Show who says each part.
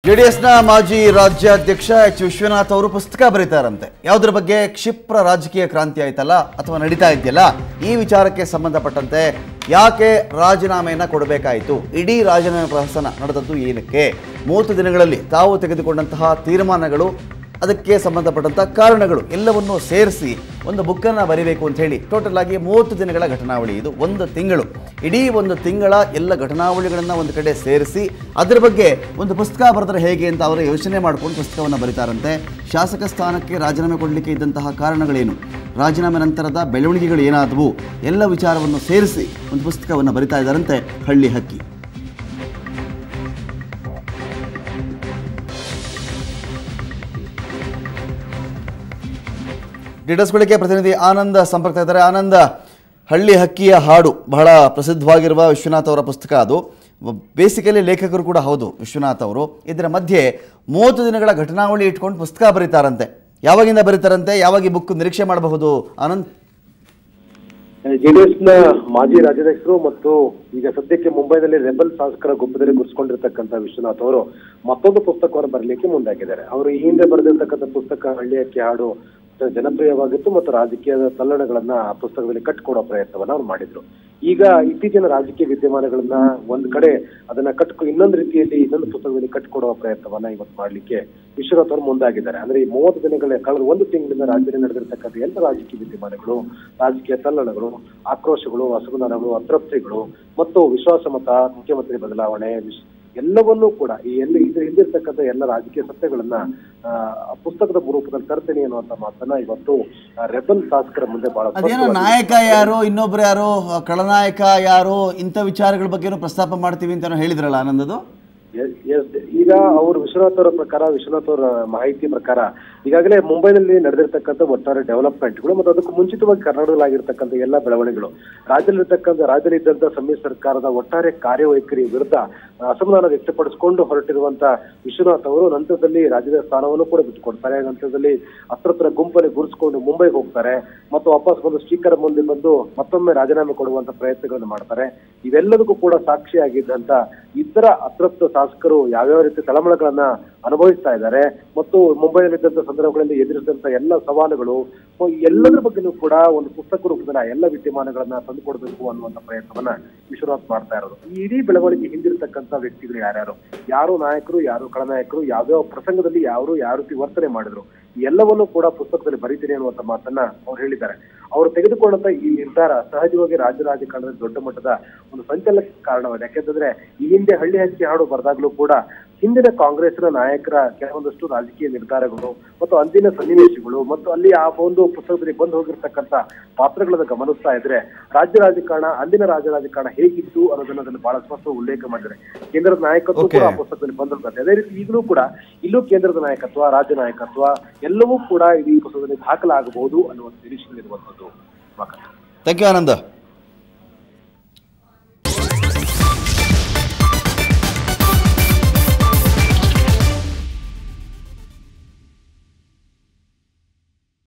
Speaker 1: ಜೆಡಿಎಸ್ನ ಮಾಜಿ ರಾಜ್ಯಾಧ್ಯಕ್ಷ ಎಚ್ ವಿಶ್ವನಾಥ್ ಅವರು ಪುಸ್ತಕ ಬರೀತಾರಂತೆ ಯಾವುದ್ರ ಬಗ್ಗೆ ಕ್ಷಿಪ್ರ ರಾಜಕೀಯ ಕ್ರಾಂತಿ ಆಯ್ತಲ್ಲ ಅಥವಾ ನಡೀತಾ ಇದೆಯಲ್ಲ ಈ ವಿಚಾರಕ್ಕೆ ಸಂಬಂಧಪಟ್ಟಂತೆ ಯಾಕೆ ರಾಜೀನಾಮೆಯನ್ನ ಕೊಡಬೇಕಾಯಿತು ಇಡೀ ರಾಜೀನಾಮೆ ಪ್ರಹಸನ ನಡೆದದ್ದು ಏನಕ್ಕೆ ಮೂವತ್ತು ದಿನಗಳಲ್ಲಿ ತಾವು ತೆಗೆದುಕೊಂಡಂತಹ ತೀರ್ಮಾನಗಳು ಅದಕ್ಕೆ ಸಂಬಂಧಪಟ್ಟಂಥ ಕಾರಣಗಳು ಎಲ್ಲವನ್ನೂ ಸೇರಿಸಿ ಒಂದು ಬುಕ್ಕನ್ನು ಬರೀಬೇಕು ಅಂತ ಹೇಳಿ ಟೋಟಲ್ ಆಗಿ ಮೂವತ್ತು ದಿನಗಳ ಘಟನಾವಳಿ ಇದು ಒಂದು ತಿಂಗಳು ಇಡೀ ಒಂದು ತಿಂಗಳ ಎಲ್ಲ ಘಟನಾವಳಿಗಳನ್ನು ಒಂದು ಕಡೆ ಸೇರಿಸಿ ಅದರ ಬಗ್ಗೆ ಒಂದು ಪುಸ್ತಕ ಬರೆದ್ರೆ ಹೇಗೆ ಅಂತ ಅವರು ಯೋಚನೆ ಮಾಡ್ಕೊಂಡು ಪುಸ್ತಕವನ್ನು ಬರೀತಾರಂತೆ ಶಾಸಕ ಸ್ಥಾನಕ್ಕೆ ರಾಜೀನಾಮೆ ಕೊಡಲಿಕ್ಕೆ ಇದ್ದಂತಹ ಕಾರಣಗಳೇನು ರಾಜೀನಾಮೆ ನಂತರದ ಬೆಳವಣಿಗೆಗಳು ಏನಾದವು ಎಲ್ಲ ವಿಚಾರವನ್ನು ಸೇರಿಸಿ ಒಂದು ಪುಸ್ತಕವನ್ನು ಬರಿತಾ ಇದ್ದಾರಂತೆ ಹಳ್ಳಿ ಹಕ್ಕಿ ಡೀಟೇಲ್ಸ್ ಗಳಿಗೆ ಪ್ರತಿನಿಧಿ ಆನಂದ ಸಂಪರ್ಕ ಇದ್ದಾರೆ ಆನಂದ ಹಳ್ಳಿ ಹಕ್ಕಿಯ ಹಾಡು ಬಹಳ ಪ್ರಸಿದ್ಧವಾಗಿರುವ ವಿಶ್ವನಾಥ್ ಅವರ ಪುಸ್ತಕ ಅದು ಬೇಸಿಕಲಿ ಲೇಖಕರು ಕೂಡ ಹೌದು ವಿಶ್ವನಾಥ್ ಅವರು ಇದರ ಮಧ್ಯೆ ಮೂವತ್ತು ದಿನಗಳ ಘಟನಾವಳಿ ಇಟ್ಕೊಂಡು ಪುಸ್ತಕ ಬರೀತಾರಂತೆ ಯಾವಾಗಿಂದ ಬರೀತಾರಂತೆ ಯಾವಾಗ ಈ ಬುಕ್ ನಿರೀಕ್ಷೆ ಮಾಡಬಹುದು ಆನಂದ್
Speaker 2: ಜೆಡಿಎಸ್ ನ ಮಾಜಿ ರಾಜ್ಯಾಧ್ಯಕ್ಷರು ಮತ್ತು ಈಗ ಸದ್ಯಕ್ಕೆ ಮುಂಬೈನಲ್ಲಿ ರೆಬಲ್ ಶಾಸಕರ ಗುಂಪದಲ್ಲಿ ಗುರುಸ್ಕೊಂಡಿರ್ತಕ್ಕಂಥ ವಿಶ್ವನಾಥ್ ಅವರು ಮತ್ತೊಂದು ಪುಸ್ತಕವನ್ನು ಬರಲಿಕ್ಕೆ ಮುಂದಾಗಿದ್ದಾರೆ ಅವರು ಈ ಹಿಂದೆ ಬರೆದಿರ್ತಕ್ಕಂಥ ಪುಸ್ತಕ ಹಳ್ಳಿಯಕ್ಕೆ ಹಾಡು ಜನಪ್ರಿಯವಾಗಿತ್ತು ಮತ್ತು ರಾಜಕೀಯದ ತಲ್ಲಣಗಳನ್ನ ಆ ಪುಸ್ತಕದಲ್ಲಿ ಕಟ್ಕೊಡೋ ಪ್ರಯತ್ನವನ್ನ ಅವ್ರು ಮಾಡಿದ್ರು ಈಗ ಇತ್ತೀಚಿನ ರಾಜಕೀಯ ವಿದ್ಯಮಾನಗಳನ್ನ ಒಂದ್ ಕಡೆ ಅದನ್ನ ಕಟ್ಕೊ ಇನ್ನೊಂದು ರೀತಿಯಲ್ಲಿ ಇನ್ನೊಂದು ಪುಸ್ತಕದಲ್ಲಿ ಕಟ್ಕೊಡುವ ಪ್ರಯತ್ನವನ್ನ ಇವತ್ತು ಮಾಡ್ಲಿಕ್ಕೆ ವಿಶ್ವನಾಥ್ ಅವರು ಮುಂದಾಗಿದ್ದಾರೆ ಅಂದ್ರೆ ಈ ಮೂವತ್ತು ದಿನಗಳ ಕಳೆದ ಒಂದು ತಿಂಗಳಿಂದ ರಾಜ್ಯದಲ್ಲಿ ನಡೆದಿರ್ತಕ್ಕಂಥ ಎಲ್ಲ ರಾಜಕೀಯ ವಿದ್ಯಮಾನಗಳು ರಾಜಕೀಯ ತಲ್ಲಣಗಳು ಆಕ್ರೋಶಗಳು ಅಸಮಾಧಾನಗಳು ಅತೃಪ್ತಿಗಳು ಮತ್ತು ವಿಶ್ವಾಸಮತ ಮುಖ್ಯಮಂತ್ರಿ ಬದಲಾವಣೆ ವಿಶ್- ಎಲ್ಲವನ್ನೂ ಕೂಡ ಈ ಎಲ್ಲ ಇದು ಹಿಂದಿರ್ತಕ್ಕಂಥ ಎಲ್ಲ ರಾಜಕೀಯ ಸತ್ಯಗಳನ್ನ ಆ, ಪುಸ್ತಕದ ರೂಪದಲ್ಲಿ ತರ್ತೇನೆ ಅನ್ನುವಂತ ಮಾತನ್ನ ಇವತ್ತು ಆ, ರೆಬಲ್ ಶಾಸಕರ ಮುಂದೆ ಬಹಳ
Speaker 1: ಅದೇನೋ
Speaker 2: ಸ್ಪಷ್ಟವಾಗಿ
Speaker 1: ನಾಯಕ ಯಾರು ಇನ್ನೊಬ್ರು ಯಾರು ಖಳನಾಯಕ ಯಾರು ಇಂಥ ವಿಚಾರಗಳ ಬಗ್ಗೆನೂ ಪ್ರಸ್ತಾಪ ಮಾಡ್ತೀವಿ ಅಂತ ಹೇಳಿದ್ರಲ್ಲ ಆನಂದದು
Speaker 2: ಎಸ್- ಎಸ್. ಈಗ ಅವರು ವಿಶ್ವನಾಥ್ ಅವರ ಪ್ರಕಾರ ವಿಶ್ವನಾಥ್ ಅವರ ಮಾಹಿತಿ ಪ್ರಕಾರ ಈಗಾಗಲೇ ಮುಂಬೈನಲ್ಲಿ ನಡೆದಿರ್ತಕ್ಕಂಥ ಒಟ್ಟಾರೆ ಡೆವಲಪ್ಮೆಂಟ್ಗಳು ಮತ್ತು ಅದಕ್ಕೂ ಮುಂಚಿತವಾಗಿ ಕರ್ನಾಟಕದಲ್ಲಿ ಆಗಿರ್ತಕ್ಕಂಥ ಎಲ್ಲ ಬೆಳವಣಿಗೆಗಳು ರಾಜ್ಯದಲ್ಲಿರ್ತಕ್ಕಂಥ ರಾಜ್ಯದಲ್ಲಿ ಇದ್ದಂತ ಸಮ್ಮಿಶ್ರ ಸರ್ಕಾರದ ಒಟ್ಟಾರೆ ಕಾರ್ಯವೈಖರಿ ವಿರುದ್ಧ ಅಸಮಾಧಾನ ವ್ಯಕ್ತಪಡಿಸಿಕೊಂಡು ಹೊರಟಿರುವಂತ ವಿಶ್ವನಾಥ್ ಅವರು ನಂತರದಲ್ಲಿ ರಾಜ್ಯದ ಸ್ಥಾನವನ್ನು ಕೂಡ ಬಿಟ್ಟುಕೊಡ್ತಾರೆ ನಂತರದಲ್ಲಿ ಹತ್ರತ್ರ ಗುಂಪಲ್ಲಿ ಗುರುಸ್ಕೊಂಡು ಮುಂಬೈಗೆ ಹೋಗ್ತಾರೆ ಮತ್ತು ವಾಪಸ್ ಬಂದು ಸ್ಪೀಕರ್ ಮುಂದೆ ಬಂದು ಮತ್ತೊಮ್ಮೆ ರಾಜೀನಾಮೆ ಕೊಡುವಂತ ಪ್ರಯತ್ನಗಳನ್ನು ಮಾಡ್ತಾರೆ ಇವೆಲ್ಲದಕ್ಕೂ ಕೂಡ ಸಾಕ್ಷಿಯಾಗಿದ್ದಂತ ಇತರ ಅತೃಪ್ತ ಶಾಸಕರು ಯಾವ್ಯಾವ ರೀತಿ ತಳಮಳಗಳನ್ನ ಅನುಭವಿಸ್ತಾ ಇದ್ದಾರೆ ಮತ್ತು ಮುಂಬೈನಲ್ಲಿದ್ದಂತ ಸಂದರ್ಭಗಳಲ್ಲಿ ಎದುರಿಸಿದಂತ ಎಲ್ಲ ಸವಾಲುಗಳು ಸೊ ಎಲ್ಲದರ ಬಗ್ಗೆನೂ ಕೂಡ ಒಂದು ಪುಸ್ತಕ ರೂಪದಲ್ಲಿ ಆ ಎಲ್ಲ ವಿದ್ಯಮಾನಗಳನ್ನ ತಂದುಕೊಡ್ಬೇಕು ಅನ್ನುವಂತ ಪ್ರಯತ್ನವನ್ನ ವಿಶ್ವನಾಥ್ ಮಾಡ್ತಾ ಇರೋದು ಈ ಇಡೀ ಬೆಳವಣಿಗೆ ಹಿಂದಿರ್ತಕ್ಕಂಥ ವ್ಯಕ್ತಿಗಳು ಯಾರ್ಯಾರು ಯಾರು ನಾಯಕರು ಯಾರು ಖಳನಾಯಕರು ಯಾವ್ಯಾವ ಪ್ರಸಂಗದಲ್ಲಿ ಯಾರು ಯಾವ ರೀತಿ ವರ್ತನೆ ಮಾಡಿದ್ರು ಈ ಎಲ್ಲವನ್ನೂ ಕೂಡ ಪುಸ್ತಕದಲ್ಲಿ ಬರೀತೀನಿ ಅನ್ನುವಂತ ಮಾತನ್ನ ಅವ್ರು ಹೇಳಿದ್ದಾರೆ ಅವರು ತೆಗೆದುಕೊಂಡಂತ ಈ ನಿರ್ಧಾರ ಸಹಜವಾಗಿ ರಾಜ್ಯ ರಾಜಕಾರಣದಲ್ಲಿ ದೊಡ್ಡ ಮಟ್ಟದ ಒಂದು ಸಂಚಲನಕ್ಕೆ ಕಾರಣವಾಗಿದೆ ಯಾಕೆಂತಂದ್ರೆ ಈ ಹಿಂದೆ ಹಳ್ಳಿ ಹಕ್ಕಿ ಹಾಡು ಬರೆದಾಗ್ಲೂ ಕೂಡ ಹಿಂದಿನ ಕಾಂಗ್ರೆಸ್ನ ನಾಯಕರ ಕೆಲವೊಂದಷ್ಟು ರಾಜಕೀಯ ನಿರ್ಧಾರಗಳು ಮತ್ತು ಅಂದಿನ ಸನ್ನಿವೇಶಗಳು ಮತ್ತು ಅಲ್ಲಿ ಆ ಒಂದು ಪುಸ್ತಕದಲ್ಲಿ ಬಂದು ಹೋಗಿರ್ತಕ್ಕಂಥ ಪಾತ್ರಗಳನ್ನ ಗಮನಿಸ್ತಾ ಇದ್ರೆ ರಾಜ್ಯ ರಾಜಕಾರಣ ಅಂದಿನ ರಾಜ್ಯ ರಾಜಕಾರಣ ಹೇಗಿತ್ತು ಅನ್ನೋದನ್ನ ಅದನ್ನು ಬಹಳ ಸ್ಪಷ್ಟ ಉಲ್ಲೇಖ ಮಾಡಿದ್ದಾರೆ ಕೇಂದ್ರದ ನಾಯಕತ್ವ ಕೂಡ ಆ ಪುಸ್ತಕದಲ್ಲಿ ಬಂದಿರ್ತದೆ ಅದೇ ರೀತಿ ಈಗಲೂ ಕೂಡ ಇಲ್ಲೂ ಕೇಂದ್ರದ ನಾಯಕತ್ವ ರಾಜ್ಯ ನಾಯಕತ್ವ ಎಲ್ಲವೂ ಕೂಡ ಈ ಪುಸ್ತಕದಲ್ಲಿ ದಾಖಲಾಗಬಹುದು ಅನ್ನುವಂಥ ನಿರೀಕ್ಷೆಯಲ್ಲಿರುವಂತದ್ದು
Speaker 1: ಥ್ಯಾಂಕ್ ಯು ಆನಂದ